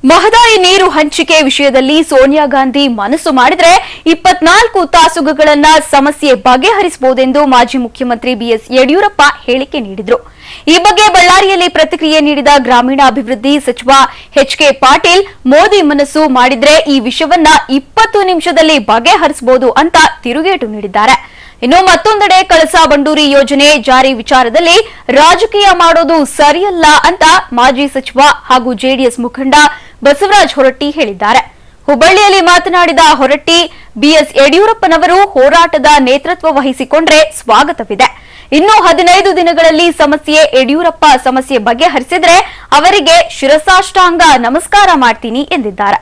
ಮಹದಾಯಿ ನೀರು ಹಂಚಿಕೆ ವಿಷಯದಲ್ಲಿ ಸೋನಿಯಾ ಗಾಂಧಿ ಮನಸ್ಸು ಮಾಡಿದ್ರೆ ಇಪ್ಪತ್ನಾಲ್ಕು ತಾಸುಗಳನ್ನ ಸಮಸ್ಯೆ ಬಗೆಹರಿಸಬಹುದೆಂದು ಮಾಜಿ ಮುಖ್ಯಮಂತ್ರಿ ಬಿಎಸ್ ಯಡಿಯೂರಪ್ಪ ಹೇಳಿಕೆ ನೀಡಿದ್ರು ಈ ಬಗ್ಗೆ ಬಳ್ಳಾರಿಯಲ್ಲಿ ಪ್ರತಿಕ್ರಿಯೆ ನೀಡಿದ ಗ್ರಾಮೀಣಾಭಿವೃದ್ಧಿ ಸಚಿವ ಎಚ್ಕೆ ಪಾಟೀಲ್ ಮೋದಿ ಮನಸ್ಸು ಮಾಡಿದ್ರೆ ಈ ವಿಷಯವನ್ನ ಇಪ್ಪತ್ತು ನಿಮಿಷದಲ್ಲಿ ಬಗೆಹರಿಸಬಹುದು ಅಂತ ತಿರುಗೇಟು ನೀಡಿದ್ದಾರೆ ಇನ್ನು ಮತ್ತೊಂದೆಡೆ ಕಳಸಾ ಬಂಡೂರಿ ಯೋಜನೆ ಜಾರಿ ವಿಚಾರದಲ್ಲಿ ರಾಜಕೀಯ ಮಾಡೋದು ಸರಿಯಲ್ಲ ಅಂತ ಮಾಜಿ ಸಚಿವ ಹಾಗೂ ಜೆಡಿಎಸ್ ಮುಖಂಡ ಬಸವರಾಜ ಹೊರಟ್ಟಿ ಹೇಳಿದ್ದಾರೆ ಹುಬ್ಬಳ್ಳಿಯಲ್ಲಿ ಮಾತನಾಡಿದ ಹೊರಟ್ಟಿ ಬಿಎಸ್ ಯಡಿಯೂರಪ್ಪನವರು ಹೋರಾಟದ ನೇತೃತ್ವ ವಹಿಸಿಕೊಂಡ್ರೆ ಸ್ವಾಗತವಿದೆ ಇನ್ನು ಹದಿನೈದು ದಿನಗಳಲ್ಲಿ ಸಮಸ್ಯೆ ಯಡಿಯೂರಪ್ಪ ಸಮಸ್ಯೆ ಬಗೆಹರಿಸಿದ್ರೆ ಅವರಿಗೆ ಶಿರಸಾಷ್ಟಾಂಗ ನಮಸ್ಕಾರ ಮಾಡ್ತೀನಿ ಎಂದಿದ್ದಾರೆ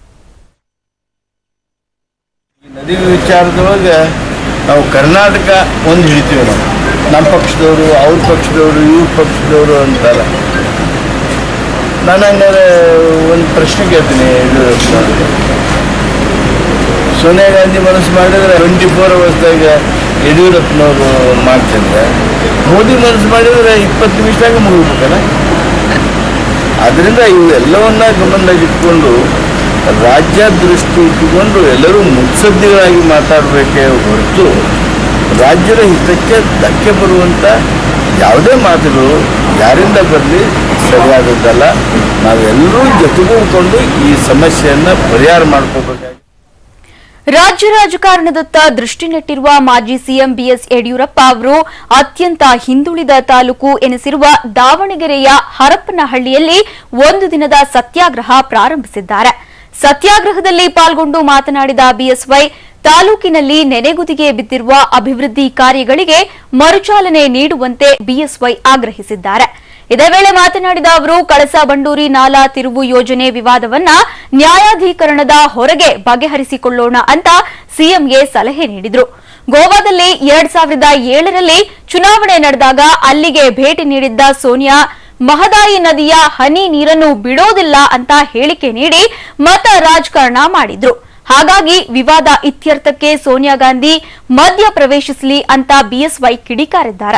ನದಿ ವಿಚಾರದೊಳಗೆ ನಾವು ಕರ್ನಾಟಕ ಒಂದು ಹಿಡಿತೀವಿ ನಾವು ನಮ್ಮ ಪಕ್ಷದವರು ಅವ್ರ ಪಕ್ಷದವರು ಇವ್ರ ಪಕ್ಷದವರು ಅಂತಲ್ಲ ನಾನು ಹಂಗಾರೆ ಒಂದು ಪ್ರಶ್ನೆ ಕೇಳ್ತೀನಿ ಯಡಿಯೂರಪ್ಪ ಸೋನಿಯಾ ಗಾಂಧಿ ಮನಸ್ಸು ಮಾಡಿದ್ರೆ ಟ್ವೆಂಟಿ ಫೋರ್ ಅವರ್ಸ್ದಾಗ ಯಡಿಯೂರಪ್ಪನವರು ಮಾಡ್ತಿದ್ರೆ ಮೋದಿ ಮನಸ್ಸು ಮಾಡಿದ್ರೆ ಇಪ್ಪತ್ತು ನಿಮಿಷದಾಗ ಮುಗಿಬೇಕಲ್ಲ ಅದರಿಂದ ಇವೆಲ್ಲವನ್ನ ಗಮನದಾಗಿಟ್ಕೊಂಡು ರಾಜ್ಯ ದೃಷ್ಟಿ ಇಟ್ಟುಕೊಂಡು ಎಲ್ಲರೂ ಮುತ್ಸದ್ದಿಗಳಾಗಿ ಮಾತಾಡಬೇಕೇ ಹೊರತು ರಾಜ್ಯದ ಹಿತಕ್ಕೆ ಧಕ್ಕೆ ಬರುವಂಥ ಯಾವುದೇ ಮಾತುಗಳು ಯಾರಿಂದ ಬರಲಿ ಸರಿಯಾದದ್ದಲ್ಲ ನಾವೆಲ್ಲರೂ ಜೊತೆಗೂಡ್ಕೊಂಡು ಈ ಸಮಸ್ಯೆಯನ್ನು ಪರಿಹಾರ ಮಾಡ್ಕೋಬೇಕಾಗಿ ರಾಜ್ಯ ರಾಜಕಾರಣದತ್ತ ದೃಷ್ಟಿ ನೆಟ್ಟಿರುವ ಮಾಜಿ ಸಿಎಂ ಬಿಎಸ್ ಯಡಿಯೂರಪ್ಪ ಅವರು ಅತ್ಯಂತ ಹಿಂದುಳಿದ ತಾಲೂಕು ಎನಿಸಿರುವ ದಾವಣಗೆರೆಯ ಹರಪನಹಳ್ಳಿಯಲ್ಲಿ ಒಂದು ದಿನದ ಸತ್ಯಾಗ್ರಹ ಪ್ರಾರಂಭಿಸಿದ್ದಾರೆ ಸತ್ಯಾಗ್ರಹದಲ್ಲಿ ಪಾಲ್ಗೊಂಡು ಮಾತನಾಡಿದ ಬಿಎಸ್ವೈ ತಾಲೂಕಿನಲ್ಲಿ ನೆನೆಗುದಿಗೆ ಬಿದ್ದಿರುವ ಅಭಿವೃದ್ಧಿ ಕಾರ್ಯಗಳಿಗೆ ಮರುಚಾಲನೆ ನೀಡುವಂತೆ ಬಿಎಸ್ವೈ ಆಗ್ರಹಿಸಿದ್ದಾರೆ ಇದೇ ವೇಳೆ ಮಾತನಾಡಿದ ಅವರು ಕಳಸಾ ಬಂಡೂರಿ ನಾಲಾ ತಿರುವು ಯೋಜನೆ ವಿವಾದವನ್ನ ನ್ಯಾಯಾಧೀಕರಣದ ಹೊರಗೆ ಬಗೆಹರಿಸಿಕೊಳ್ಳೋಣ ಅಂತ ಸಿಎಂಗೆ ಸಲಹೆ ನೀಡಿದ್ರು ಗೋವಾದಲ್ಲಿ ಎರಡ್ ಸಾವಿರದ ಏಳರಲ್ಲಿ ಚುನಾವಣೆ ನಡೆದಾಗ ಅಲ್ಲಿಗೆ ಭೇಟಿ ನೀಡಿದ್ದ ಸೋನಿಯಾ ಮಹದಾಯಿ ನದಿಯ ಹನಿ ನೀರನ್ನು ಬಿಡೋದಿಲ್ಲ ಅಂತ ಹೇಳಿಕೆ ನೀಡಿ ಮತ ರಾಜಕಾರಣ ಮಾಡಿದ್ರು ಹಾಗಾಗಿ ವಿವಾದ ಇತ್ಯರ್ಥಕ್ಕೆ ಸೋನಿಯಾ ಗಾಂಧಿ ಮಧ್ಯ ಪ್ರವೇಶಿಸಲಿ ಅಂತ ಬಿಎಸ್ವೈ ಕಿಡಿಕಾರಿದ್ದಾರೆ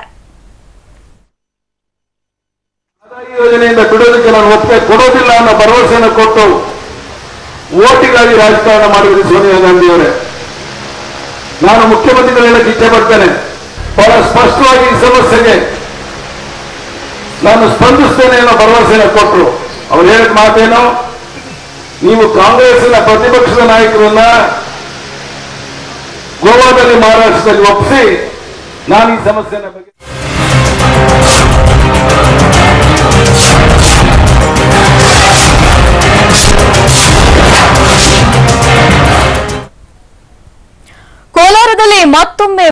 ಮಹದಾಯಿ ಯೋಜನೆಯಿಂದ ಬಿಡೋದಕ್ಕೆ ನಾನು ಒಪ್ಪಿಗೆ ಕೊಡೋದಿಲ್ಲ ಅನ್ನೋ ಭರವಸೆಯನ್ನು ಕೊಟ್ಟು ಓಟಿಗಾಗಿ ರಾಜಕಾರಣ ಮಾಡಿದ್ರು ಸೋನಿಯಾ ಗಾಂಧಿ ಅವರೇ ನಾನು ಮುಖ್ಯಮಂತ್ರಿಗಳು ಹೇಳಕ್ಕೆ ಇಚ್ಛೆ ಪಡ್ತೇನೆ ಬಹಳ ಸ್ಪಷ್ಟವಾಗಿ ಈ ಸಮಸ್ಯೆಗೆ ನಾನು ಸ್ಪಂದಿಸ್ತೇನೆ ಅನ್ನೋ ಭರವಸೆಯನ್ನು ಕೊಟ್ಟರು ಅವ್ರು ಹೇಳಿದ ಮಾತೇನು ನೀವು ಕಾಂಗ್ರೆಸ್ನ ಪ್ರತಿಪಕ್ಷದ ನಾಯಕರನ್ನ ಗೋವಾದಲ್ಲಿ ಮಹಾರಾಷ್ಟ್ರದಲ್ಲಿ ಒಪ್ಪಿಸಿ ನಾನು ಈ ಸಮಸ್ಯೆನ ಬಗ್ಗೆ ಕೋಲಾರದಲ್ಲಿ ಮತ್ತೊಮ್ಮೆ